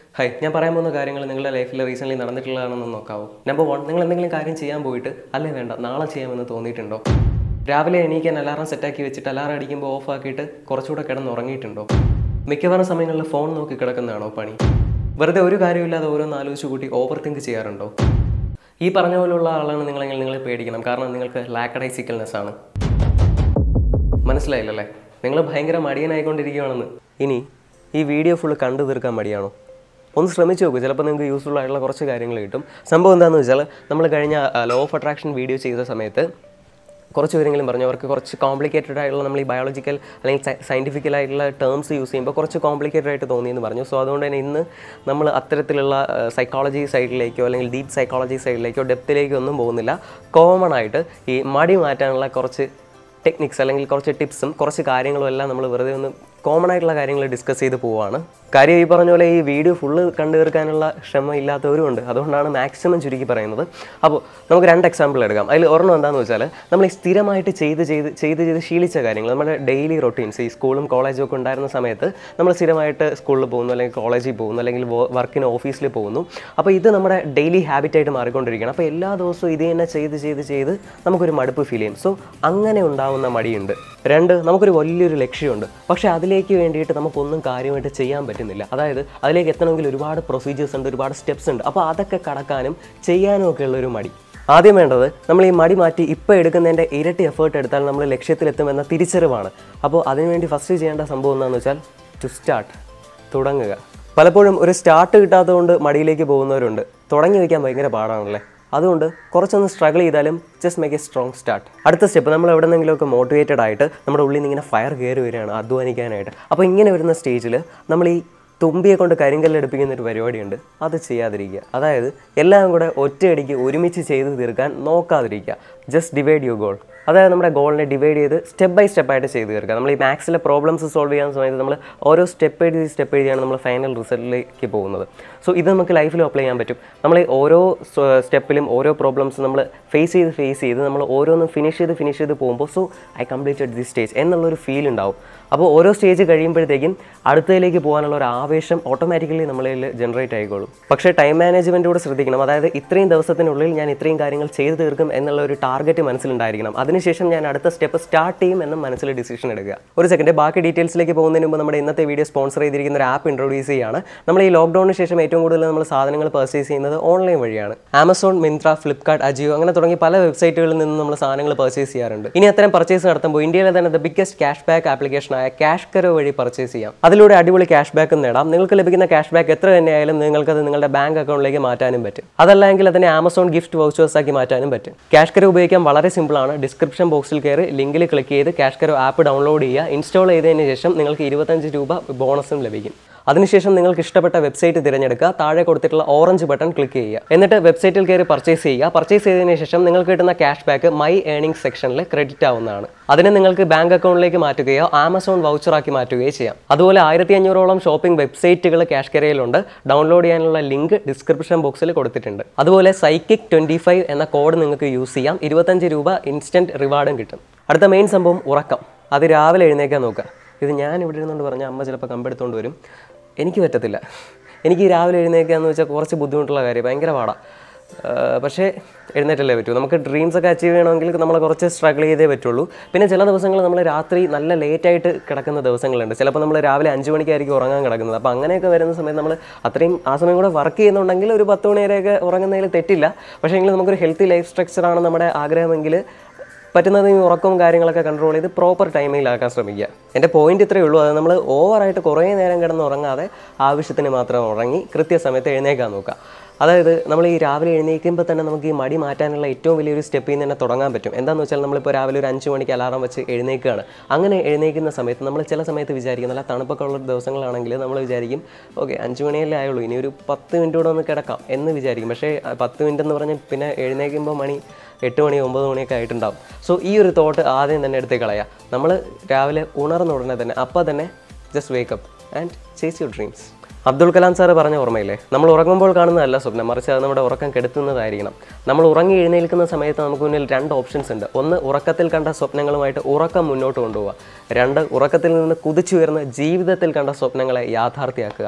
high ഞാൻ പറയാൻ പോകുന്ന കാര്യങ്ങൾ നിങ്ങളുടെ ലൈഫിൽ റീസെൻ്റ്ലി നടന്നിട്ടുള്ളതാണെന്ന് നോക്കാവോ നമ്പർ വൺ നിങ്ങൾ എന്തെങ്കിലും കാര്യം ചെയ്യാൻ പോയിട്ട് അല്ലേ വേണ്ട നാളെ ചെയ്യാമെന്ന് തോന്നിയിട്ടുണ്ടോ രാവിലെ എണീക്കാൻ അലാറം സെറ്റാക്കി വെച്ചിട്ട് അലാറം അടിക്കുമ്പോൾ ഓഫ് ആക്കിയിട്ട് കുറച്ചുകൂടെ കിടന്ന് ഉറങ്ങിയിട്ടുണ്ടോ മിക്കവാറും സമയങ്ങളിൽ ഫോൺ നോക്കി കിടക്കുന്നതാണോ പണി വെറുതെ ഒരു കാര്യമില്ലാതെ ഓരോന്ന് ആലോചിച്ച് കൂട്ടി ഓവർ തിങ്ക് ചെയ്യാറുണ്ടോ ഈ പറഞ്ഞ പോലുള്ള ആളാണ് നിങ്ങളെങ്കിൽ നിങ്ങൾ പേടിക്കണം കാരണം നിങ്ങൾക്ക് ലാക്കഡൈസിക്കൽനെസ് ആണ് മനസ്സിലായില്ലല്ലേ നിങ്ങൾ ഭയങ്കര മടിയനായിക്കൊണ്ടിരിക്കുകയാണെന്ന് ഇനി ഈ വീഡിയോ ഫുള്ള് കണ്ടു തീർക്കാൻ മടിയാണോ ഒന്ന് ശ്രമിച്ചു നോക്കൂ ചിലപ്പോൾ നിങ്ങൾക്ക് യൂസ്ഫുൾ ആയിട്ടുള്ള കുറച്ച് കാര്യങ്ങൾ കിട്ടും സംഭവം എന്താണെന്ന് വെച്ചാൽ നമ്മൾ കഴിഞ്ഞ ലോ ഓഫ് അട്രാക്ഷൻ വീഡിയോ ചെയ്ത സമയത്ത് കുറച്ച് പേരെങ്കിലും പറഞ്ഞു അവർക്ക് കുറച്ച് കോംപ്ലിക്കേറ്റഡ് ആയിട്ടുള്ള നമ്മൾ ഈ ബയോളജിക്കൽ അല്ലെങ്കിൽ സയൻറ്റിഫിക്കൽ ആയിട്ടുള്ള ടേംസ് യൂസ് ചെയ്യുമ്പോൾ കുറച്ച് കോംപ്ലിക്കേറ്റഡ് ആയിട്ട് തോന്നിയെന്ന് പറഞ്ഞു സോ അതുകൊണ്ട് തന്നെ ഇന്ന് നമ്മൾ അത്തരത്തിലുള്ള സൈക്കോളജി സൈഡിലേക്കോ അല്ലെങ്കിൽ ഡീപ്പ് സൈക്കോളജി സൈഡിലേക്കോ ഡെപ്തിലേക്കോ ഒന്നും പോകുന്നില്ല കോമൺ ആയിട്ട് ഈ മടി മാറ്റാനുള്ള കുറച്ച് ടെക്നിക്സ് അല്ലെങ്കിൽ കുറച്ച് ടിപ്സും കുറച്ച് കാര്യങ്ങളും എല്ലാം നമ്മൾ വെറുതെ ഒന്ന് കോമൺ ആയിട്ടുള്ള കാര്യങ്ങൾ ഡിസ്കസ് ചെയ്ത് പോവുകയാണ് കാര്യം ഈ പറഞ്ഞ പോലെ ഈ വീഡിയോ ഫുള്ള് കണ്ടു തീർക്കാനുള്ള ക്ഷമ ഇല്ലാത്തവരും ഉണ്ട് അതുകൊണ്ടാണ് മാക്സിമം ചുരുക്കി പറയുന്നത് അപ്പോൾ നമുക്ക് രണ്ട് എക്സാമ്പിൾ എടുക്കാം അതിൽ ഒരെണ്ണം എന്താണെന്ന് വെച്ചാൽ നമ്മൾ ഈ സ്ഥിരമായിട്ട് ചെയ്ത് ചെയ്ത് ചെയ്ത് ചെയ്ത് ശീലിച്ച കാര്യങ്ങൾ നമ്മുടെ ഡെയിലി റൊട്ടീൻസ് ഈ സ്കൂളും കോളേജും ഒക്കെ ഉണ്ടായിരുന്ന സമയത്ത് നമ്മൾ സ്ഥിരമായിട്ട് സ്കൂളിൽ പോകുന്നു അല്ലെങ്കിൽ കോളേജിൽ പോകുന്നു അല്ലെങ്കിൽ വർക്കിന് ഓഫീസിൽ പോകുന്നു അപ്പോൾ ഇത് നമ്മുടെ ഡെയിലി ഹാബിറ്റായിട്ട് മാറിക്കൊണ്ടിരിക്കണം അപ്പോൾ എല്ലാ ദിവസവും ഇത് തന്നെ ചെയ്ത് ചെയ്ത് ചെയ്ത് നമുക്കൊരു മടുപ്പ് ഫീൽ ചെയ്യും സോ അങ്ങനെ ഉണ്ടാവുന്ന മടിയുണ്ട് രണ്ട് നമുക്കൊരു വലിയൊരു ലക്ഷ്യമുണ്ട് പക്ഷേ അതിലേക്ക് വേണ്ടിയിട്ട് നമുക്കൊന്നും കാര്യമായിട്ട് ചെയ്യാൻ പറ്റുന്നില്ല അതായത് അതിലേക്ക് എത്തണമെങ്കിൽ ഒരുപാട് പ്രൊസീജിയേഴ്സ് ഉണ്ട് ഒരുപാട് സ്റ്റെപ്സ് ഉണ്ട് അപ്പോൾ അതൊക്കെ കടക്കാനും ചെയ്യാനും ഒക്കെ ഉള്ളൊരു മടി ആദ്യം വേണ്ടത് നമ്മൾ ഈ മടി മാറ്റി ഇപ്പോൾ എടുക്കുന്നതിൻ്റെ ഇരട്ടി എഫേർട്ട് എടുത്താൽ നമ്മൾ ലക്ഷ്യത്തിലെത്തുമെന്ന തിരിച്ചറിവാണ് അപ്പോൾ അതിനുവേണ്ടി ഫസ്റ്റ് ചെയ്യേണ്ട സംഭവം എന്താണെന്ന് വെച്ചാൽ ടു സ്റ്റാർട്ട് തുടങ്ങുക പലപ്പോഴും ഒരു സ്റ്റാർട്ട് കിട്ടാത്തതുകൊണ്ട് മടിയിലേക്ക് പോകുന്നവരുണ്ട് തുടങ്ങി വയ്ക്കാൻ ഭയങ്കര പാടാണല്ലേ അതുകൊണ്ട് കുറച്ചൊന്ന് സ്ട്രഗിൾ ചെയ്താലും just make a strong start അടുത്ത സ്റ്റെപ്പ് നമ്മൾ എവിടെ നിന്നെങ്കിലുമൊക്കെ മോട്ടിവേറ്റഡ് ആയിട്ട് നമ്മുടെ ഉള്ളിൽ നിന്ന് ഇങ്ങനെ ഫയർ കയറി വരികയാണ് അധ്വാനിക്കാനായിട്ട് അപ്പോൾ ഇങ്ങനെ വരുന്ന സ്റ്റേജിൽ നമ്മൾ ഈ തുമ്പിയെ കൊണ്ട് കരിങ്കല്ലെടുപ്പിക്കുന്ന ഒരു പരിപാടിയുണ്ട് അത് ചെയ്യാതിരിക്കുക അതായത് എല്ലാം കൂടെ ഒറ്റയടിക്ക് ഒരുമിച്ച് ചെയ്ത് തീർക്കാൻ നോക്കാതിരിക്കുക ജസ്റ്റ് ഡിവൈഡ് യുവർ ഗോൾ അതായത് നമ്മുടെ ഗോളിനെ ഡിവൈഡ് ചെയ്ത് സ്റ്റെപ്പ് ബൈ സ്റ്റെപ്പ് ആയിട്ട് ചെയ്ത് തീർക്കുക നമ്മൾ ഈ മാത്സിലെ പ്രോബ്ലംസ് സോൾവ് ചെയ്യാൻ സമയത്ത് നമ്മൾ ഓരോ സ്റ്റെപ്പ് എഴുതി സ്റ്റെപ്പ് എഴുതിയാണ് നമ്മൾ ഫൈനൽ റിസൾട്ടിലേക്ക് പോകുന്നത് സോ ഇത് നമുക്ക് ലൈഫിൽ അപ്ലൈ ചെയ്യാൻ പറ്റും നമ്മൾ ഈ ഓരോ സ്റ്റെപ്പിലും ഓരോ പ്രോബ്ലംസ് നമ്മൾ ഫേസ് ചെയ്ത് ഫേസ് ചെയ്ത് നമ്മൾ ഓരോന്നും ഫിനിഷ് ചെയ്ത് ഫിനിഷ് ചെയ്ത് പോകുമ്പോൾ so I completed the stage എന്നുള്ളൊരു ഫീൽ ഉണ്ടാവും അപ്പോൾ ഓരോ സ്റ്റേജ് കഴിയുമ്പോഴത്തേക്കും അടുത്തതിലേക്ക് പോകാനുള്ള ഒരു ആവേശം ഓട്ടോമാറ്റിക്കലി നമ്മളിൽ ജനറേറ്റ് ആയിക്കോളും പക്ഷേ ടൈം മാനേജ്മെൻറ്റ് കൂടെ ശ്രദ്ധിക്കണം അതായത് ഇത്രയും ദിവസത്തിനുള്ളിൽ ഞാൻ ഇത്രയും കാര്യങ്ങൾ ചെയ്തു തീർക്കും എന്നുള്ള ഒരു ടാർഗറ്റ് മനസ്സിലുണ്ടായിരിക്കണം അതിനുശേഷം ഞാൻ അടുത്ത സ്റ്റെപ്പ് സ്റ്റാർട്ട് ചെയ്യും എന്നും മനസ്സിൽ ഡിസിഷൻ എടുക്കുക ഒരു സെക്കൻഡ് ബാക്കി ഡീറ്റെയിൽസിലേക്ക് പോകുന്നതിന് മുമ്പ് നമ്മുടെ ഇന്നത്തെ വീഡിയോ സ്പോൺസർ ചെയ്തിരിക്കുന്ന ഒരു ആപ്പ് ഇൻട്രൊഡ്യൂസ് ചെയ്യുകയാണ് നമ്മൾ ഈ ലോക്ക്ഡൌണിന് ശേഷം ഏറ്റവും കൂടുതൽ നമ്മൾ സാധനങ്ങൾ പർച്ചേസ് ചെയ്യുന്നത് ഓൺലൈൻ വഴിയാണ് ആമസോൺ മിന്ത്ര ഫ്ലിപ്കാർട്ട് അജിയോ അങ്ങനെ തുടങ്ങി പല വെബ്സൈറ്റുകളിൽ നിന്ന് നമ്മൾ സാധനങ്ങൾ പർച്ചേസ് ചെയ്യാറുണ്ട് ഇനി അത്തരം പർച്ചേസ് നടത്തുമ്പോൾ ഇന്ത്യയിലെ തന്നെ ദ ബിഗ്ഗസ്റ്റ് ക്യാഷ് ബാക്ക് ആപ്ലിക്കേഷനായ ക്യാഷ് കരോ വഴി പർച്ചേസ് ചെയ്യാം അതിലൂടെ അടിപൊളി ക്യാഷ് ബാക്കും നേടാം നിങ്ങൾക്ക് ലഭിക്കുന്ന ക്യാഷ് ബാക്ക് എത്ര തന്നെയായാലും നിങ്ങൾക്കത് നിങ്ങളുടെ ബാങ്ക് അക്കൗണ്ടിലേക്ക് മാറ്റാനും പറ്റും അതല്ലെങ്കിൽ അതിനെ ആമസോൺ ഗിഫ്റ്റ് വൗച്ചേഴ്സ് ആക്കി മാറ്റാനും പറ്റും ക്യാഷ് കരോ ഉപയോഗിക്കാൻ വളരെ സിമ്പിളാണ് ഡിസ്ക്രിപ്ഷൻ ബോക്സിൽ കയറി ലിങ്കിൽ ക്ലിക്ക് ചെയ്ത് ക്യാഷ് കരോ ആപ്പ് ഡൗൺലോഡ് ചെയ്യുക ഇൻസ്റ്റാൾ ചെയ്തതിന് ശേഷം നിങ്ങൾക്ക് ഇരുപത്തഞ്ച് രൂപ ബോണസും ലഭിക്കും അതിനുശേഷം നിങ്ങൾക്ക് ഇഷ്ടപ്പെട്ട വെബ്സൈറ്റ് തിരഞ്ഞെടുക്കുക താഴെ കൊടുത്തിട്ടുള്ള ഓറഞ്ച് ബട്ടൺ ക്ലിക്ക് ചെയ്യുക എന്നിട്ട് വെബ്സൈറ്റിൽ കയറി പർച്ചേസ് ചെയ്യുക പർച്ചേസ് ചെയ്തതിന് ശേഷം നിങ്ങൾക്ക് കിട്ടുന്ന ക്യാഷ് ബാക്ക് മൈ ഏണിംഗ് സെക്ഷനിൽ ക്രെഡിറ്റ് ആവുന്നതാണ് അതിനെ നിങ്ങൾക്ക് ബാങ്ക് അക്കൗണ്ടിലേക്ക് മാറ്റുകയോ ആമസോൺ വൗച്ചറാക്കി മാറ്റുകയോ ചെയ്യാം അതുപോലെ ആയിരത്തി അഞ്ഞൂറോളം ഷോപ്പിംഗ് വെബ്സൈറ്റുകൾ ക്യാഷ് കരയിലുണ്ട് ഡൗൺലോഡ് ചെയ്യാനുള്ള ലിങ്ക് ഡിസ്ക്രിപ്ഷൻ ബോക്സിൽ കൊടുത്തിട്ടുണ്ട് അതുപോലെ സൈക്കിക് ട്വൻറ്റി ഫൈവ് എന്ന കോഡ് നിങ്ങൾക്ക് യൂസ് ചെയ്യാം ഇരുപത്തഞ്ച് രൂപ ഇൻസ്റ്റൻറ്റ് റിവാർഡും കിട്ടും അടുത്ത മെയിൻ സംഭവം ഉറക്കം അത് രാവിലെ എഴുന്നേക്കാൻ നോക്കുക ഇത് ഞാൻ ഇവിടെ ഇരുന്നുകൊണ്ട് പറഞ്ഞാൽ അമ്മ ചിലപ്പോൾ കമ്പെടുത്തുകൊണ്ട് വരും എനിക്ക് പറ്റത്തില്ല എനിക്ക് ഈ രാവിലെ എഴുന്നേക്കുക എന്ന് വെച്ചാൽ കുറച്ച് ബുദ്ധിമുട്ടുള്ള കാര്യം ഭയങ്കര പാടാണ് പക്ഷേ എഴുന്നേറ്റല്ലേ പറ്റൂ നമുക്ക് ഡ്രീംസ് ഒക്കെ അച്ചീവ് ചെയ്യണമെങ്കിൽ നമ്മൾ കുറച്ച് സ്ട്രഗിൾ ചെയ്തേ പറ്റുള്ളൂ പിന്നെ ചില ദിവസങ്ങൾ നമ്മൾ രാത്രി നല്ല ലേറ്റായിട്ട് കിടക്കുന്ന ദിവസങ്ങളുണ്ട് ചിലപ്പോൾ നമ്മൾ രാവിലെ അഞ്ച് മണിക്കായിരിക്കും ഉറങ്ങാൻ കിടക്കുന്നത് അപ്പോൾ അങ്ങനെയൊക്കെ വരുന്ന സമയത്ത് നമ്മൾ അത്രയും ആ സമയം കൂടെ വർക്ക് ചെയ്യുന്നുണ്ടെങ്കിൽ ഒരു പത്ത് മണി വരെയൊക്കെ ഉറങ്ങുന്നതിൽ തെറ്റില്ല പക്ഷേ എങ്കിൽ നമുക്കൊരു ഹെൽത്തി ലൈഫ് സ്ട്രക്ചറാണ് നമ്മുടെ ആഗ്രഹമെങ്കിൽ പറ്റുന്നത് ഈ ഉറക്കവും കാര്യങ്ങളൊക്കെ കൺട്രോൾ ചെയ്ത് പ്രോപ്പർ ടൈമിലാക്കാൻ ശ്രമിക്കുക എൻ്റെ പോയിന്റ് ഇത്രയേ ഉള്ളൂ അത് നമ്മൾ ഓവറായിട്ട് കുറേ നേരം കിടന്ന് ഉറങ്ങാതെ ആവശ്യത്തിന് മാത്രം ഉറങ്ങി കൃത്യസമയത്ത് എഴുന്നേക്കാൻ നോക്കുക അതായത് നമ്മൾ ഈ രാവിലെ എഴുന്നേൽക്കുമ്പോൾ തന്നെ നമുക്ക് ഈ മടി മാറ്റാനുള്ള ഏറ്റവും വലിയൊരു സ്റ്റെപ്പിൽ നിന്ന് തന്നെ തുടങ്ങാൻ പറ്റും എന്താണെന്ന് വെച്ചാൽ നമ്മളിപ്പോൾ രാവിലെ ഒരു അഞ്ച് മണിക്ക് അലാറം വെച്ച് എഴുന്നേൽക്കുകയാണ് അങ്ങനെ എഴുന്നേൽക്കുന്ന സമയത്ത് നമ്മൾ ചില സമയത്ത് വിചാരിക്കും നല്ല തണുപ്പൊക്കെ ഉള്ള ദിവസങ്ങളാണെങ്കിൽ നമ്മൾ വിചാരിക്കും ഓക്കെ അഞ്ച് മണിയല്ലേ ആയുള്ളൂ ഇനി ഒരു പത്ത് മിനിറ്റ് കൂടെ ഒന്ന് കിടക്കാം എന്ന് വിചാരിക്കും പക്ഷേ ആ പത്ത് മിനിറ്റ് എന്ന് പറഞ്ഞ് പിന്നെ എഴുന്നേൽക്കുമ്പോൾ മണി എട്ട് മണി ഒമ്പത് മണിയൊക്കെ ആയിട്ടുണ്ടാവും സോ ഈ ഒരു തോട്ട് ആദ്യം തന്നെ എടുത്ത് കളയാം നമ്മൾ രാവിലെ ഉണർന്ന ഉടനെ തന്നെ അപ്പോൾ തന്നെ just wake up and chase your dreams Abdul Kalam sir പറഞ്ഞ ഓർമ്മയില്ലേ നമ്മൾ ഉറങ്ങുമ്പോൾ കാണുന്നതല്ല സ്വപ്നം മറിച്ച് അത് നമ്മുടെ ഉറക്കം കെടുത്തുന്നതായിരിക്കണം നമ്മൾ ഉറങ്ങി എഴുന്നേൽക്കുന്ന സമയത്ത് നമുക്ക് മുന്നിൽ രണ്ട് ഓപ്ഷൻസ് ഉണ്ട് ഒന്ന് ഉറക്കത്തിൽ കണ്ട സ്വപ്നങ്ങളുമായിട്ട് ഉറക്കം മുന്നോട്ട് കൊണ്ടുപോവുക രണ്ട് ഉറക്കത്തിൽ നിന്ന് കുതിച്ചുയർന്ന് ജീവിതത്തിൽ കണ്ട സ്വപ്നങ്ങളെ യാഥാർത്ഥ്യമാക്കുക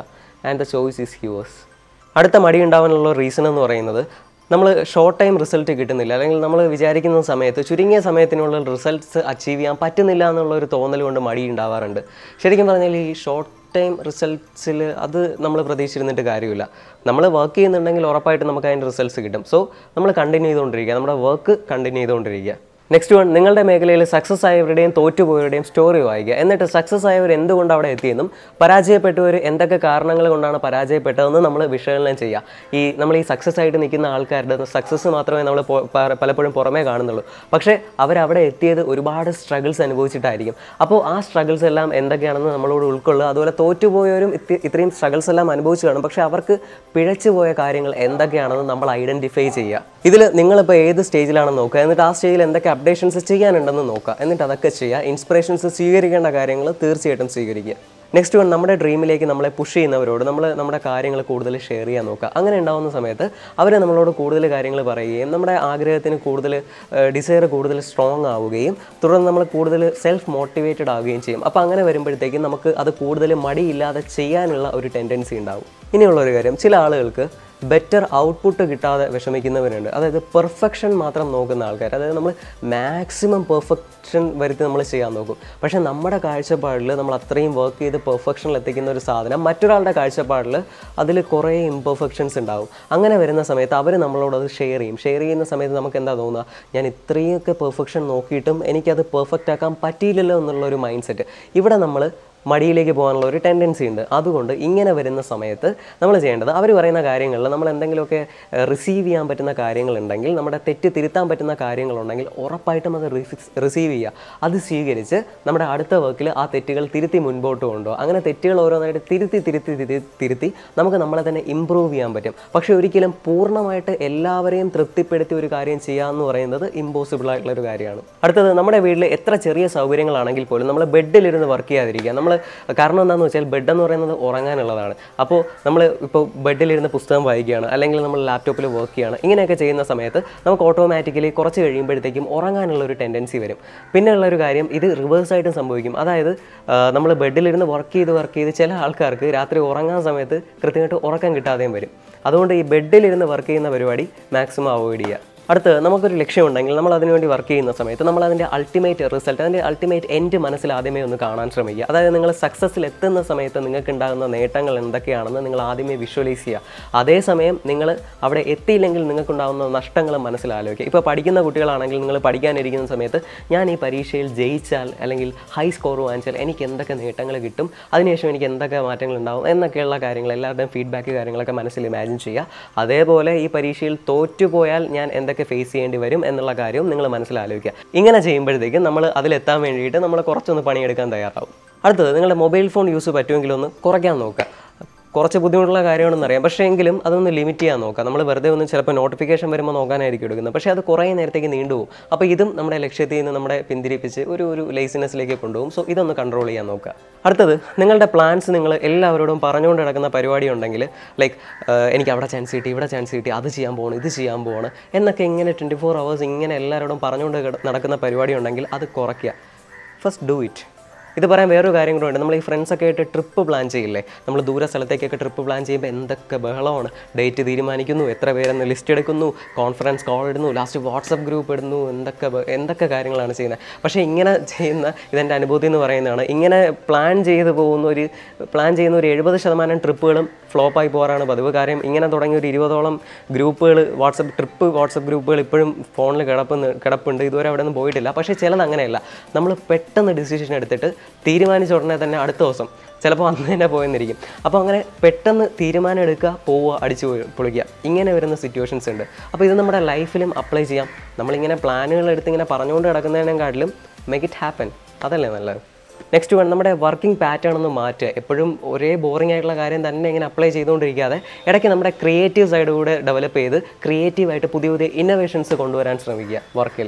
and the choice is yours അടുത്ത മടി ഉണ്ടാവാനുള്ള റീസൺ എന്ന് പറയുന്നത് നമ്മൾ ഷോർട്ട് ടൈം റിസൾട്ട് കിട്ടുന്നില്ല അല്ലെങ്കിൽ നമ്മൾ വിചാരിക്കുന്ന സമയത്ത് ചുരുങ്ങിയ സമയത്തിനുള്ള റിസൾട്ട്സ് അച്ചീവ് ചെയ്യാൻ പറ്റുന്നില്ല എന്നുള്ള ഒരു തോന്നൽ കൊണ്ട് മടി ഉണ്ടാവാറുണ്ട് ശരിക്കും പറഞ്ഞാൽ ഈ ഷോർട്ട് ടൈം റിസൾട്ട്സിൽ അത് നമ്മൾ പ്രതീക്ഷിച്ചിരുന്നിട്ട് കാര്യമില്ല നമ്മൾ വർക്ക് ചെയ്യുന്നുണ്ടെങ്കിൽ ഉറപ്പായിട്ട് നമുക്ക് അതിൻ്റെ റിസൾട്ട്സ് കിട്ടും സോ നമ്മൾ കണ്ടിന്യൂ ചെയ്തുകൊണ്ടിരിക്കുക നമ്മുടെ വർക്ക് കണ്ടിന്യൂ ചെയ്തുകൊണ്ടിരിക്കുക നെക്സ്റ്റ് വൺ നിങ്ങളുടെ മേഖലയിൽ സക്സസ് ആയവരുടെയും തോറ്റുപോയവരുടെയും സ്റ്റോറി വായിക്കുക എന്നിട്ട് സക്സസ് ആയവർ എന്തുകൊണ്ട് അവിടെ എത്തിയെന്നും പരാജയപ്പെട്ടവർ എന്തൊക്കെ കാരണങ്ങൾ കൊണ്ടാണ് പരാജയപ്പെട്ടതെന്ന് നമ്മൾ വിശകലനം ചെയ്യുക ഈ നമ്മൾ ഈ സക്സസ് ആയിട്ട് നിൽക്കുന്ന ആൾക്കാരുടെ സക്സസ് മാത്രമേ നമ്മൾ പൊ- പ- പലപ്പോഴും പുറമേ കാണുന്നുള്ളൂ പക്ഷേ അവരവിടെ എത്തിയത് ഒരുപാട് സ്ട്രഗിൾസ് അനുഭവിച്ചിട്ടായിരിക്കും അപ്പോൾ ആ സ്ട്രഗിൾസ് എല്ലാം എന്തൊക്കെയാണെന്ന് നമ്മളോട് ഉൾക്കൊള്ളുക അതുപോലെ തോറ്റുപോയവരും ഇത്തി- ഇത്രയും സ്ട്രഗിൾസ് എല്ലാം അനുഭവിച്ചു കാണും പക്ഷേ അവർക്ക് പിഴച്ചു പോയ കാര്യങ്ങൾ എന്തൊക്കെയാണെന്ന് നമ്മൾ ഐഡൻറ്റിഫൈ ചെയ്യുക ഇതിൽ നിങ്ങളിപ്പോൾ ഏത് സ്റ്റേജിലാണെന്ന് നോക്കുക എന്നിട്ട് ആ സ്റ്റേജിൽ എന്തൊക്കെ അപ്ഡേഷൻസ് ചെയ്യാനുണ്ടെന്ന് നോക്കുക എന്നിട്ട് അതൊക്കെ ചെയ്യുക ഇൻസ്പിറേഷൻസ് സ്വീകരിക്കേണ്ട കാര്യങ്ങൾ തീർച്ചയായിട്ടും സ്വീകരിക്കുക നെക്സ്റ്റ് വൺ നമ്മുടെ ഡ്രീമിലേക്ക് നമ്മളെ പുഷ് ചെയ്യുന്നവരോട് നമ്മൾ നമ്മുടെ കാര്യങ്ങൾ കൂടുതൽ ഷെയർ ചെയ്യാൻ നോക്കുക അങ്ങനെ ഉണ്ടാകുന്ന സമയത്ത് അവർ നമ്മളോട് കൂടുതൽ കാര്യങ്ങൾ പറയുകയും നമ്മുടെ ആഗ്രഹത്തിന് കൂടുതൽ ഡിസയർ കൂടുതൽ സ്ട്രോങ് ആവുകയും തുടർന്ന് നമ്മൾ കൂടുതൽ സെൽഫ് മോട്ടിവേറ്റഡ് ആവുകയും ചെയ്യും അപ്പോൾ അങ്ങനെ വരുമ്പോഴത്തേക്കും നമുക്ക് അത് കൂടുതൽ മടിയില്ലാതെ ചെയ്യാനുള്ള ഒരു ടെൻഡൻസി ഉണ്ടാവും ഇനിയുള്ള ഒരു കാര്യം ചില ആളുകൾക്ക് ബെറ്റർ ഔട്ട്പുട്ട് കിട്ടാതെ വിഷമിക്കുന്നവരുണ്ട് അതായത് പെർഫെക്ഷൻ മാത്രം നോക്കുന്ന ആൾക്കാർ അതായത് നമ്മൾ മാക്സിമം പെർഫെക്ഷൻ വരുത്തി നമ്മൾ ചെയ്യാൻ നോക്കും പക്ഷേ നമ്മുടെ കാഴ്ചപ്പാടിൽ നമ്മൾ അത്രയും വർക്ക് ചെയ്ത് പെർഫെക്ഷനിൽ എത്തിക്കുന്ന ഒരു സാധനം മറ്റൊരാളുടെ കാഴ്ചപ്പാടിൽ അതിൽ കുറേ ഇംപെർഫെക്ഷൻസ് ഉണ്ടാവും അങ്ങനെ വരുന്ന സമയത്ത് അവർ നമ്മളോട് അത് ഷെയർ ചെയ്യും ഷെയർ ചെയ്യുന്ന സമയത്ത് നമുക്ക് എന്താ തോന്നുക ഞാൻ ഇത്രയൊക്കെ പെർഫെക്ഷൻ നോക്കിയിട്ടും എനിക്കത് പെർഫെക്റ്റ് ആക്കാൻ പറ്റിയില്ലല്ലോ എന്നുള്ള ഒരു മൈൻഡ് സെറ്റ് ഇവിടെ നമ്മൾ മടിയിലേക്ക് പോകാനുള്ള ഒരു ടെൻഡൻസി ഉണ്ട് അതുകൊണ്ട് ഇങ്ങനെ വരുന്ന സമയത്ത് നമ്മൾ ചെയ്യേണ്ടത് അവർ പറയുന്ന കാര്യങ്ങളിൽ നമ്മൾ എന്തെങ്കിലുമൊക്കെ റിസീവ് ചെയ്യാൻ പറ്റുന്ന കാര്യങ്ങളുണ്ടെങ്കിൽ നമ്മുടെ തെറ്റ് തിരുത്താൻ പറ്റുന്ന കാര്യങ്ങളുണ്ടെങ്കിൽ ഉറപ്പായിട്ടും അത് റിസീവ് ചെയ്യുക അത് സ്വീകരിച്ച് നമ്മുടെ അടുത്ത വർക്കിൽ ആ തെറ്റുകൾ തിരുത്തി മുൻപോട്ട് കൊണ്ടുപോകുക അങ്ങനെ തെറ്റുകൾ ഓരോന്നായിട്ട് തിരുത്തി തിരുത്തി തിരുത്തി തിരുത്തി നമുക്ക് നമ്മളെ തന്നെ ഇമ്പ്രൂവ് ചെയ്യാൻ പറ്റും പക്ഷേ ഒരിക്കലും പൂർണ്ണമായിട്ട് എല്ലാവരെയും തൃപ്തിപ്പെടുത്തി ഒരു കാര്യം ചെയ്യുക എന്ന് പറയുന്നത് ഇമ്പോസിബിൾ ആയിട്ടുള്ള ഒരു കാര്യമാണ് അടുത്തത് നമ്മുടെ വീട്ടിൽ എത്ര ചെറിയ സൗകര്യങ്ങളാണെങ്കിൽ പോലും നമ്മൾ ബെഡിലിരുന്ന് വർക്ക് ചെയ്യാതിരിക്കുക നമ്മൾ കാരണം എന്താണെന്ന് വെച്ചാൽ ബെഡ് എന്ന് പറയുന്നത് ഉറങ്ങാനുള്ളതാണ് അപ്പോൾ നമ്മൾ ഇപ്പോൾ ബെഡിലിരുന്ന് പുസ്തകം വായിക്കുകയാണ് അല്ലെങ്കിൽ നമ്മൾ ലാപ്ടോപ്പിൽ വർക്ക് ചെയ്യുകയാണ് ഇങ്ങനെയൊക്കെ ചെയ്യുന്ന സമയത്ത് നമുക്ക് ഓട്ടോമാറ്റിക്കലി കുറച്ച് കഴിയുമ്പോഴത്തേക്കും ഉറങ്ങാനുള്ള ഒരു ടെൻഡൻസി വരും പിന്നെയുള്ള ഒരു കാര്യം ഇത് റിവേഴ്സ് ആയിട്ടും സംഭവിക്കും അതായത് നമ്മൾ ബെഡിലിരുന്ന് വർക്ക് ചെയ്ത് വർക്ക് ചെയ്ത് ചില ആൾക്കാർക്ക് രാത്രി ഉറങ്ങാൻ സമയത്ത് കൃത്യമായിട്ട് ഉറക്കം കിട്ടാതെയും വരും അതുകൊണ്ട് ഈ ബെഡിലിരുന്ന് വർക്ക് ചെയ്യുന്ന പരിപാടി മാക്സിമം അവോയ്ഡ് ചെയ്യുക അടുത്ത് നമുക്കൊരു ലക്ഷ്യമുണ്ടെങ്കിൽ നമ്മൾ അതിനുവേണ്ടി വർക്ക് ചെയ്യുന്ന സമയത്ത് നമ്മൾ അതിൻ്റെ അൾട്ടിമേറ്റ് റിസൾട്ട് അതിൻ്റെ അൾട്ടിമേറ്റ് എൻഡ് മനസ്സിൽ ആദ്യമേ ഒന്ന് കാണാൻ ശ്രമിക്കുക അതായത് നിങ്ങൾ സക്സസ്സിൽ എത്തുന്ന സമയത്ത് നിങ്ങൾക്ക് ഉണ്ടാകുന്ന നേട്ടങ്ങൾ എന്തൊക്കെയാണെന്ന് നിങ്ങൾ ആദ്യമേ വിഷ്വലൈസ് ചെയ്യുക അതേസമയം നിങ്ങൾ അവിടെ എത്തിയില്ലെങ്കിൽ നിങ്ങൾക്കുണ്ടാകുന്ന നഷ്ടങ്ങൾ മനസ്സിലാലോചിക്കുക ഇപ്പോൾ പഠിക്കുന്ന കുട്ടികളാണെങ്കിൽ നിങ്ങൾ പഠിക്കാനിരിക്കുന്ന സമയത്ത് ഞാൻ ഈ പരീക്ഷയിൽ ജയിച്ചാൽ അല്ലെങ്കിൽ ഹൈ സ്കോർ വാങ്ങിച്ചാൽ എനിക്ക് എന്തൊക്കെ നേട്ടങ്ങൾ കിട്ടും അതിനുശേഷം എനിക്ക് എന്തൊക്കെ മാറ്റങ്ങൾ ഉണ്ടാവും എന്നൊക്കെയുള്ള കാര്യങ്ങൾ എല്ലാവരുടെയും ഫീഡ്ബാക്ക് കാര്യങ്ങളൊക്കെ മനസ്സിൽ ഇമാജിൻ ചെയ്യുക അതേപോലെ ഈ പരീക്ഷയിൽ തോറ്റുപോയാൽ ഞാൻ എന്തൊക്കെ ഫേസ് ചെയ്യേണ്ടി വരും എന്നുള്ള കാര്യവും നിങ്ങൾ മനസ്സിലാലോചിക്കുക ഇങ്ങനെ ചെയ്യുമ്പോഴത്തേക്കും നമ്മൾ അതിലെത്താൻ വേണ്ടിയിട്ട് നമ്മൾ കുറച്ചൊന്ന് പണിയെടുക്കാൻ തയ്യാറാവും അടുത്തത് നിങ്ങളുടെ മൊബൈൽ ഫോൺ യൂസ് പറ്റുമെങ്കിൽ ഒന്ന് കുറയ്ക്കാൻ നോക്കുക കുറച്ച് ബുദ്ധിമുട്ടുള്ള കാര്യമാണെന്ന് അറിയാം പക്ഷേ എങ്കിലും അതൊന്ന് ലിമിറ്റ് ചെയ്യാൻ നോക്കാം നമ്മൾ വെറുതെ ഒന്ന് ചിലപ്പോൾ നോട്ടിഫിക്കേഷൻ വരുമ്പോൾ നോക്കാനായിരിക്കും എടുക്കുന്നത് പക്ഷേ അത് കുറേ നേരത്തേക്ക് നീണ്ടുപോകും അപ്പോൾ ഇതും നമ്മുടെ ലക്ഷ്യത്തിൽ നിന്ന് നമ്മുടെ പിന്തിരിപ്പിച്ച് ഒരു ഒരു ലേസിനെസ്സിലേക്ക് കൊണ്ടുപോകും സോ ഇതൊന്ന് കൺട്രോൾ ചെയ്യാൻ നോക്കുക അടുത്തത് നിങ്ങളുടെ പ്ലാൻസ് നിങ്ങൾ എല്ലാവരോടും പറഞ്ഞുകൊണ്ട് നടക്കുന്ന പരിപാടി ഉണ്ടെങ്കിൽ ലൈക്ക് എനിക്ക് അവിടെ ചാൻസ് കിട്ടി ഇവിടെ ചാൻസ് കിട്ടി അത് ചെയ്യാൻ പോകണം ഇത് ചെയ്യാൻ പോകണം എന്നൊക്കെ ഇങ്ങനെ ട്വൻറ്റി ഫോർ അവേഴ്സ് ഇങ്ങനെ എല്ലാവരോടും പറഞ്ഞുകൊണ്ട് കിട- നടക്കുന്ന പരിപാടി ഉണ്ടെങ്കിൽ അത് കുറയ്ക്കുക ഫസ്റ്റ് ഡു ഇറ്റ് ഇത് പറയാൻ വേറൊരു കാര്യം കൂടെ ഉണ്ട് നമ്മൾ ഈ ഫ്രണ്ട്സൊക്കെ ആയിട്ട് ട്രിപ്പ് പ്ലാൻ ചെയ്യില്ലേ നമ്മൾ ദൂര സ്ഥലത്തേക്കൊക്കെ ട്രിപ്പ് പ്ലാൻ ചെയ്യുമ്പോൾ എന്തൊക്കെ ബഹളമാണ് ഡേറ്റ് തീരുമാനിക്കുന്നു എത്ര പേരെന്ന് ലിസ്റ്റ് എടുക്കുന്നു കോൺഫറൻസ് കോൾ ഇടുന്നു ലാസ്റ്റ് വാട്സപ്പ് ഗ്രൂപ്പ് ഇടുന്നു എന്തൊക്കെ ബ- എന്തൊക്കെ കാര്യങ്ങളാണ് ചെയ്യുന്നത് പക്ഷേ ഇങ്ങനെ ചെയ്യുന്ന ഇതെൻ്റെ അനുഭൂതി എന്ന് പറയുന്നതാണ് ഇങ്ങനെ പ്ലാൻ ചെയ്ത് പോകുന്ന ഒരു പ്ലാൻ ചെയ്യുന്ന ഒരു എഴുപത് ശതമാനം ട്രിപ്പുകളും ഫ്ലോപ്പായി പോകാറാണ് പതിവ് കാര്യം ഇങ്ങനെ തുടങ്ങിയ ഒരു ഇരുപതോളം ഗ്രൂപ്പുകൾ വാട്സപ്പ് ട്രിപ്പ് വാട്സപ്പ് ഗ്രൂപ്പുകൾ ഇപ്പോഴും ഫോണിൽ കിടപ്പുന്ന കിടപ്പുണ്ട് ഇതുവരെ അവിടെ ഒന്നും പോയിട്ടില്ല പക്ഷേ ചിലത് അങ്ങനെയല്ല നമ്മൾ പെട്ടെന്ന് ഡിസിഷൻ എടുത്തിട്ട് തീരുമാനിച്ച ഉടനെ തന്നെ അടുത്ത ദിവസം ചിലപ്പോൾ അന്ന് തന്നെ പോയെന്നിരിക്കും അപ്പോൾ അങ്ങനെ പെട്ടെന്ന് തീരുമാനം എടുക്കുക പോവുക അടിച്ചു പോയി- പൊളിക്കുക ഇങ്ങനെ വരുന്ന സിറ്റുവേഷൻസ് ഉണ്ട് അപ്പോൾ ഇത് നമ്മുടെ ലൈഫിലും അപ്ലൈ ചെയ്യാം നമ്മളിങ്ങനെ പ്ലാനുകൾ എടുത്ത് ഇങ്ങനെ പറഞ്ഞുകൊണ്ട് കിടക്കുന്നതിനെക്കാട്ടിലും മേക്ക് ഇറ്റ് ഹാപ്പൻ അതല്ലേ നല്ലത് നെക്സ്റ്റ് വൺ നമ്മുടെ വർക്കിംഗ് പാറ്റേൺ ഒന്ന് മാറ്റുക എപ്പോഴും ഒരേ ബോറിംഗ് ആയിട്ടുള്ള കാര്യം തന്നെ ഇങ്ങനെ അപ്ലൈ ചെയ്തുകൊണ്ടിരിക്കാതെ ഇടയ്ക്ക് നമ്മുടെ ക്രിയേറ്റീവ് സൈഡ് കൂടെ ഡെവലപ്പ് ചെയ്ത് ക്രിയേറ്റീവായിട്ട് പുതിയ പുതിയ ഇന്നോവേഷൻസ് കൊണ്ടുവരാൻ ശ്രമിക്കുക വർക്കിൽ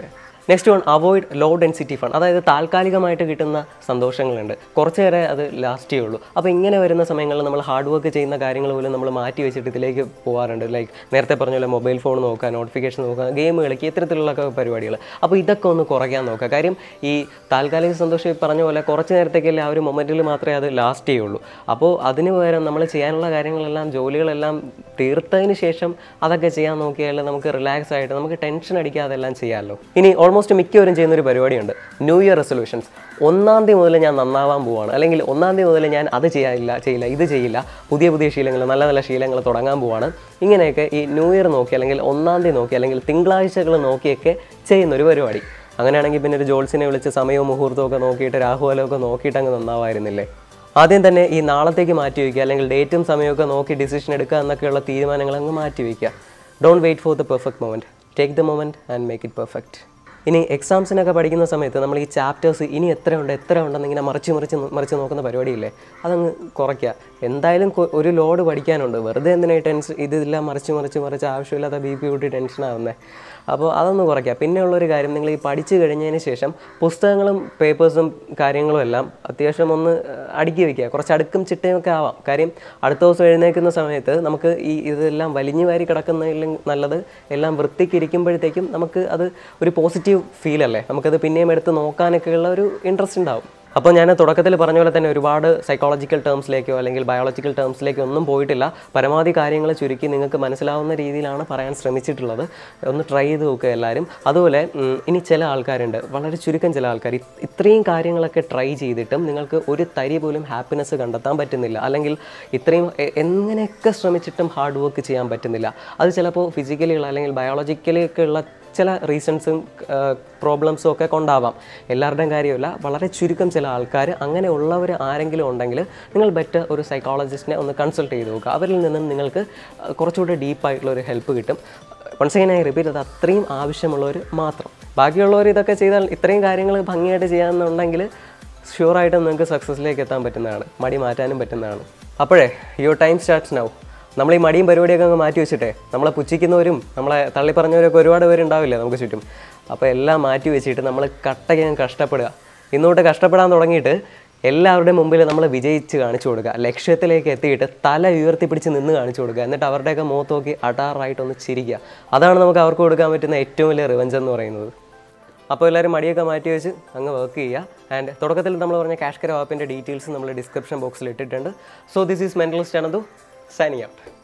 next one avoid low density fund അതായത് താൽക്കാലികമായിട്ട് കിട്ടുന്ന സന്തോഷങ്ങളുണ്ട് കുറച്ച് നേരം അത് ലാസ്റ്റ് ചെയ്യുള്ളൂ അപ്പോൾ ഇങ്ങനെ വരുന്ന സമയങ്ങളിൽ നമ്മൾ ഹാർഡ് വർക്ക് ചെയ്യുന്ന കാര്യങ്ങൾ പോലും നമ്മൾ മാറ്റി വെച്ചിട്ട് ഇതിലേക്ക് പോകാറുണ്ട് ലൈക്ക് നേരത്തെ പറഞ്ഞ പോലെ മൊബൈൽ ഫോൺ നോക്കുക നോട്ടിഫിക്കേഷൻ നോക്കുക ഗെയിം കളിക്കുക ഇത്തരത്തിലുള്ള ഒക്കെ പരിപാടികൾ അപ്പോൾ ഇതൊക്കെ ഒന്ന് കുറയ്ക്കാൻ നോക്കുക കാര്യം ഈ താൽക്കാലിക സന്തോഷം ഈ പറഞ്ഞ പോലെ കുറച്ച് നേരത്തേക്കല്ലേ ആ ഒരു മൊമെൻറ്റിൽ മാത്രമേ അത് ലാസ്റ്റ് ചെയ്യുള്ളൂ അപ്പോൾ അതിന് പകരം നമ്മൾ ചെയ്യാനുള്ള കാര്യങ്ങളെല്ലാം ജോലികളെല്ലാം തീർത്തതിന് ശേഷം അതൊക്കെ ചെയ്യാൻ നോക്കിയാൽ നമുക്ക് റിലാക്സ് ആയിട്ട് നമുക്ക് ടെൻഷൻ അടിക്കാതെ എല്ലാം ചെയ്യാമല്ലോ ഇനി ഓൾമോസ്റ്റ് മിക്കവരും ചെയ്യുന്ന ഒരു പരിപാടിയുണ്ട് ന്യൂ ഇയർ റെസൊല്യൂഷൻസ് ഒന്നാം തീയതി മുതൽ ഞാൻ നന്നാവാൻ പോവാണ് അല്ലെങ്കിൽ ഒന്നാം തീയതി മുതൽ ഞാൻ അത് ചെയ്യാനില്ല ചെയ്യില്ല ഇത് ചെയ്യില്ല പുതിയ പുതിയ ശീലങ്ങൾ നല്ല നല്ല ശീലങ്ങൾ തുടങ്ങാൻ പോവാണ് ഇങ്ങനെയൊക്കെ ഈ ന്യൂ ഇയർ നോക്കി അല്ലെങ്കിൽ ഒന്നാം തീയതി നോക്കി അല്ലെങ്കിൽ തിങ്കളാഴ്ചകൾ നോക്കിയൊക്കെ ചെയ്യുന്ന ഒരു പരിപാടി അങ്ങനെയാണെങ്കിൽ പിന്നെ ഒരു ജോൾസിനെ വിളിച്ച് സമയവും മുഹൂർത്തവും ഒക്കെ നോക്കിയിട്ട് രാഹുലമൊക്കെ നോക്കിയിട്ട് അങ്ങ് നന്നാവായിരുന്നില്ലേ ആദ്യം തന്നെ ഈ നാളത്തേക്ക് മാറ്റി വയ്ക്കുക അല്ലെങ്കിൽ ഡേറ്റും സമയമൊക്കെ നോക്കി ഡിസിഷൻ എടുക്കുക എന്നൊക്കെയുള്ള തീരുമാനങ്ങൾ അങ്ങ് മാറ്റി വയ്ക്കുക don't wait for the perfect moment take the moment and make it perfect ഇനി എക്സാംസിനൊക്കെ പഠിക്കുന്ന സമയത്ത് നമ്മൾ ഈ ചാപ്റ്റേഴ്സ് ഇനി എത്ര ഉണ്ട് എത്ര ഉണ്ടെന്ന് ഇങ്ങനെ മറിച്ച് മറിച്ച് നോ- മറിച്ച് നോക്കുന്ന പരിപാടിയില്ലേ അതങ്ങ് കുറയ്ക്കുക എന്തായാലും കൊ- ഒരു ലോഡ് പഠിക്കാനുണ്ട് വെറുതെ എന്തിനാ ഈ ടെൻഷൻ ഇതെല്ലാം മറിച്ച് മറിച്ച് മറിച്ച് ആവശ്യമില്ലാത്ത ബി പി കൂട്ടി ടെൻഷനാവുന്നത് അപ്പോൾ അതൊന്ന് കുറയ്ക്കുക പിന്നെയുള്ളൊരു കാര്യം നിങ്ങൾ ഈ പഠിച്ചു കഴിഞ്ഞതിന് ശേഷം പുസ്തകങ്ങളും പേപ്പേഴ്സും കാര്യങ്ങളും എല്ലാം അത്യാവശ്യം ഒന്ന് ഏഹ്, അടുക്കി വയ്ക്കുക കുറച്ച് അടുക്കും ചിട്ടയും ഒക്കെ ആവാം കാര്യം അടുത്ത ദിവസം എഴുന്നേൽക്കുന്ന സമയത്ത് നമുക്ക് ഈ ഇതെല്ലാം വലിഞ്ഞു വാരി കിടക്കുന്നതിലും നല്ലത് എല്ലാം വൃത്തിക്ക് ഇരിക്കുമ്പോഴത്തേക്കും നമുക്ക് അത് ഒരു പോസിറ്റീവ് ഫീൽ അല്ലേ നമുക്കത് പിന്നെയും എടുത്ത് നോക്കാനൊക്കെയുള്ള ഒരു ഇൻട്രസ്റ്റ് ഉണ്ടാവും അപ്പോൾ ഞാൻ തുടക്കത്തിൽ പറഞ്ഞ പോലെ തന്നെ ഒരുപാട് സൈക്കോളജിക്കൽ ടേംസിലേക്കോ അല്ലെങ്കിൽ ബയോളജിക്കൽ ടേംസിലേക്കോ ഒന്നും പോയിട്ടില്ല പരമാവധി കാര്യങ്ങൾ ചുരുക്കി നിങ്ങൾക്ക് മനസ്സിലാവുന്ന രീതിയിലാണ് പറയാൻ ശ്രമിച്ചിട്ടുള്ളത് ഒന്ന് ട്രൈ ചെയ്ത് നോക്കുക എല്ലാവരും അതുപോലെ ഉം, ഇനി ചില ആൾക്കാരുണ്ട് വളരെ ചുരുക്കം ചില ആൾക്കാർ ഇത് ഇത്രയും കാര്യങ്ങളൊക്കെ ട്രൈ ചെയ്തിട്ടും നിങ്ങൾക്ക് ഒരു തരി പോലും ഹാപ്പിനെസ് കണ്ടെത്താൻ പറ്റുന്നില്ല അല്ലെങ്കിൽ ഇത്രയും എ- എങ്ങനെയൊക്കെ ശ്രമിച്ചിട്ടും ഹാർഡ് വർക്ക് ചെയ്യാൻ പറ്റുന്നില്ല അത് ചിലപ്പോൾ ഫിസിക്കലി ഉള്ള അല്ലെങ്കിൽ ബയോളജിക്കലി ഒക്കെ ഉള്ള ചില റീസൺസും പ്രോബ്ലംസും ഒക്കെ കൊണ്ടാവാം എല്ലാവരുടെയും കാര്യമില്ല വളരെ ചുരുക്കം ചില ആൾക്കാർ അങ്ങനെ ഉള്ളവർ ആരെങ്കിലും ഉണ്ടെങ്കിൽ നിങ്ങൾ ബെറ്റർ ഒരു സൈക്കോളജിസ്റ്റിനെ ഒന്ന് കൺസൾട്ട് ചെയ്ത് നോക്കുക അവരിൽ നിന്നും നിങ്ങൾക്ക് അഹ്, കുറച്ചുകൂടെ ഡീപ്പായിട്ടുള്ള ഒരു ഹെൽപ്പ് കിട്ടും വൺസ് അഗൈൻ ഐ റിപ്പീറ്റ് അത് അത്രയും ആവശ്യമുള്ളവർ മാത്രം ബാക്കിയുള്ളവർ ഇതൊക്കെ ചെയ്താൽ ഇത്രയും കാര്യങ്ങൾ ഭംഗിയായിട്ട് ചെയ്യാമെന്നുണ്ടെങ്കിൽ ഷുവറായിട്ടും നിങ്ങൾക്ക് സക്സസ്സിലേക്ക് എത്താൻ പറ്റുന്നതാണ് മടി മാറ്റാനും പറ്റുന്നതാണ് അപ്പോഴേ യുവർ ടൈം സ്റ്റാർട്ട്സ് നൗ നമ്മൾ ഈ മടിയും പരിപാടിയൊക്കെ അങ്ങ് മാറ്റി വെച്ചിട്ടേ നമ്മളെ പുച്ഛിക്കുന്നവരും നമ്മളെ തള്ളി പറഞ്ഞവരൊക്കെ ഒരുപാട് പേരുണ്ടാവില്ലേ നമുക്ക് ചുറ്റും അപ്പോൾ എല്ലാം മാറ്റി വെച്ചിട്ട് നമ്മൾ കട്ടയ്ക്ക് കഷ്ടപ്പെടുക ഇന്നോട്ട് കഷ്ടപ്പെടാൻ തുടങ്ങിയിട്ട് എല്ലാവരുടെയും മുമ്പിൽ നമ്മൾ വിജയിച്ച് കാണിച്ചു കൊടുക്കുക ലക്ഷ്യത്തിലേക്ക് എത്തിയിട്ട് തല ഉയർത്തിപ്പിടിച്ച് നിന്ന് കാണിച്ചു കൊടുക്കുക എന്നിട്ട് അവരുടെയൊക്കെ മുഖത്ത് നോക്കി അടാറായിട്ടൊന്ന് ചിരിക്കുക അതാണ് നമുക്ക് അവർക്ക് കൊടുക്കാൻ പറ്റുന്ന ഏറ്റവും വലിയ റിവഞ്ച് എന്ന് പറയുന്നത് അപ്പോൾ എല്ലാവരും മടിയൊക്കെ മാറ്റി വെച്ച് അങ്ങ് വർക്ക് ചെയ്യുക ആൻഡ് തുടക്കത്തിൽ നമ്മൾ പറഞ്ഞ കാഷ് കരോ ആപ്പിൻ്റെ ഡീറ്റെയിൽസ് നമ്മൾ ഡിസ്ക്രിപ്ഷൻ ബോക്സിൽ ഇട്ടിട്ടുണ്ട് so this is mentalist Ananthu signing out